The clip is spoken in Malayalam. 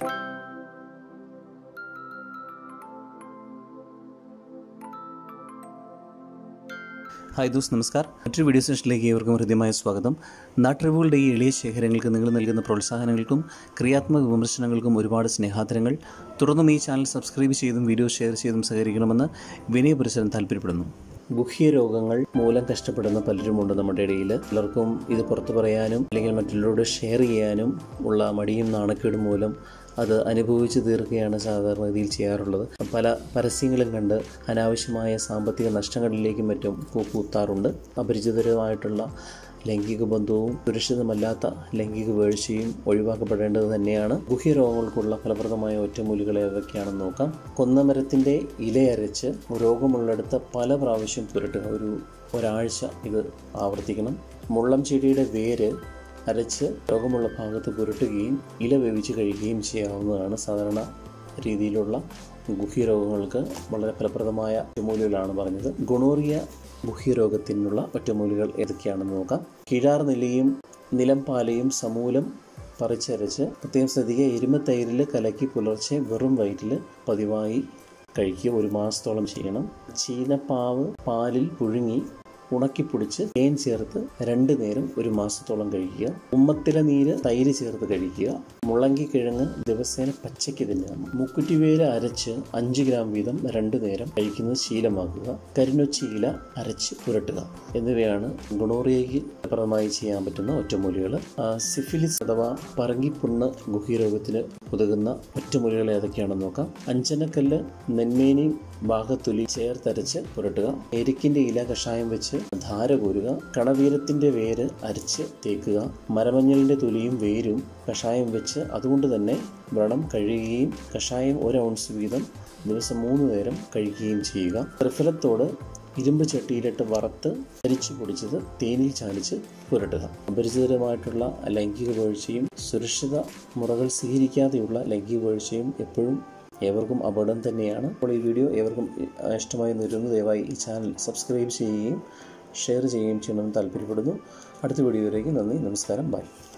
ഹായ് ദോസ് നമസ്കാർ മറ്റൊരു വീഡിയോ സെഷനിലേക്ക് ഏവർക്കും ഹൃദ്യമായ സ്വാഗതം നാട്ടറിവുകളുടെ ഈ എളിയ ശേഖരങ്ങൾക്ക് നിങ്ങൾ നൽകുന്ന പ്രോത്സാഹനങ്ങൾക്കും ക്രിയാത്മക വിമർശനങ്ങൾക്കും ഒരുപാട് സ്നേഹാദരങ്ങൾ തുടർന്നും ഈ ചാനൽ സബ്സ്ക്രൈബ് ചെയ്തും വീഡിയോ ഷെയർ ചെയ്തും സഹകരിക്കണമെന്ന് വിനയപുരസരം താല്പര്യപ്പെടുന്നു ഗുഹ്യ രോഗങ്ങൾ മൂലം കഷ്ടപ്പെടുന്ന പലരുമുണ്ട് നമ്മുടെ ഇടയിൽ പലർക്കും ഇത് പുറത്തു പറയാനും അല്ലെങ്കിൽ മറ്റുള്ളവരോട് ഷെയർ ചെയ്യാനും ഉള്ള മടിയും നാണക്കേടും മൂലം അത് അനുഭവിച്ച് തീർക്കുകയാണ് സാധാരണഗതിയിൽ ചെയ്യാറുള്ളത് പല പരസ്യങ്ങളും കണ്ട് അനാവശ്യമായ സാമ്പത്തിക നഷ്ടങ്ങളിലേക്കും മറ്റും കൂപ്പൂത്താറുണ്ട് അപരിചിതരുമായിട്ടുള്ള ലൈംഗിക ബന്ധവും സുരക്ഷിതമല്ലാത്ത ലൈംഗിക വീഴ്ചയും ഒഴിവാക്കപ്പെടേണ്ടത് തന്നെയാണ് ഗുഹ്യ രോഗങ്ങൾക്കുള്ള ഫലപ്രദമായ ഒറ്റമൂലികൾ ഏതൊക്കെയാണെന്ന് നോക്കാം കൊന്നമരത്തിൻ്റെ ഇലയരച്ച് രോഗമുള്ളിടത്ത് പല പ്രാവശ്യം പുരട്ടുക ഒരു ഒരാഴ്ച ഇത് ആവർത്തിക്കണം മുള്ളം ചെടിയുടെ വേര് അരച്ച് രോഗമുള്ള ഭാഗത്ത് പുരട്ടുകയും ഇല വേവിച്ച് കഴിക്കുകയും ചെയ്യാവുന്നതാണ് സാധാരണ രീതിയിലുള്ള ഗുഹ്യരോഗങ്ങൾക്ക് വളരെ ഫലപ്രദമായ ഒറ്റമൂലികളാണ് പറഞ്ഞത് ഗുണോറിയ ഗുഹ്യരോഗത്തിനുള്ള ഒറ്റമൂലികൾ ഏതൊക്കെയാണെന്ന് നോക്കാം കിഴാർ നെല്ലിയും നിലംപാലയും സമൂലം പറിച്ചരച്ച് പ്രത്യേകം ശ്രദ്ധിക്കുക എരുമത്തൈരിൽ കലക്കി പുലർച്ചെ വെറും വയറ്റിൽ പതിവായി കഴിക്കുക ഒരു മാസത്തോളം ചെയ്യണം ചീനപ്പാവ് പാലിൽ പുഴുങ്ങി ഉണക്കിപ്പൊടിച്ച് തേൻ ചേർത്ത് രണ്ട് നേരം ഒരു മാസത്തോളം കഴിക്കുക ഉമ്മത്തില നീര് തൈര് ചേർത്ത് കഴിക്കുക മുള്ളങ്കി കിഴങ്ങ് ദിവസേന പച്ചയ്ക്ക് തിന്നുക മുക്കുറ്റിവേര് അരച്ച് അഞ്ച് ഗ്രാം വീതം രണ്ട് നേരം കഴിക്കുന്നത് ശീലമാക്കുക കരിനൊച്ചി ഇല അരച്ച് പുരട്ടുക എന്നിവയാണ് ഗുണോറിയയ്ക്ക് ഫലപ്രദമായി ചെയ്യാൻ പറ്റുന്ന ഒറ്റമൂലികൾ സിഫിലിസ് അഥവാ പറങ്കിപ്പുണ്ണ് ഗുഹ്യരോഗത്തിന് ഉതകുന്ന ഒറ്റമൂലികൾ ഏതൊക്കെയാണെന്ന് നോക്കാം അഞ്ചനക്കല്ല് നെന്മേനി ഭാഗത്തൊലി ചേർത്തരച്ച് പുരട്ടുക എരിക്കിന്റെ ഇല കഷായം വെച്ച് ധാര കോരുക കണവീരത്തിന്റെ വേര് അരച്ച് തേക്കുക മരമഞ്ഞളിന്റെ തൊലിയും വേരും കഷായം വെച്ച് അതുകൊണ്ട് തന്നെ വ്രണം കഴുകുകയും കഷായം ഒരു ഔൺസ് വീതം ദിവസം മൂന്ന് നേരം കഴിക്കുകയും ചെയ്യുക ത്രിഫലത്തോട് ഇരുമ്പ് ചട്ടിയിലിട്ട് വറുത്ത് അരിച്ചു പൊടിച്ചത് തേനിൽ ചാലിച്ച് പുരട്ടുക അപരിചിതരമായിട്ടുള്ള ലൈംഗിക വീഴ്ചയും സുരക്ഷിത മുറകൾ സ്വീകരിക്കാതെയുള്ള ലൈംഗിക വീഴ്ചയും എപ്പോഴും ഏവർക്കും അപകടം തന്നെയാണ് അപ്പോൾ ഈ വീഡിയോ ഏവർക്കും ഇഷ്ടമായി നിരുന്നു ദയവായി ഈ ചാനൽ സബ്സ്ക്രൈബ് ചെയ്യുകയും ഷെയർ ചെയ്യുകയും ചെയ്യണമെന്ന് താല്പര്യപ്പെടുന്നു അടുത്ത വീഡിയോയിലേക്ക് നന്ദി നമസ്കാരം ബൈ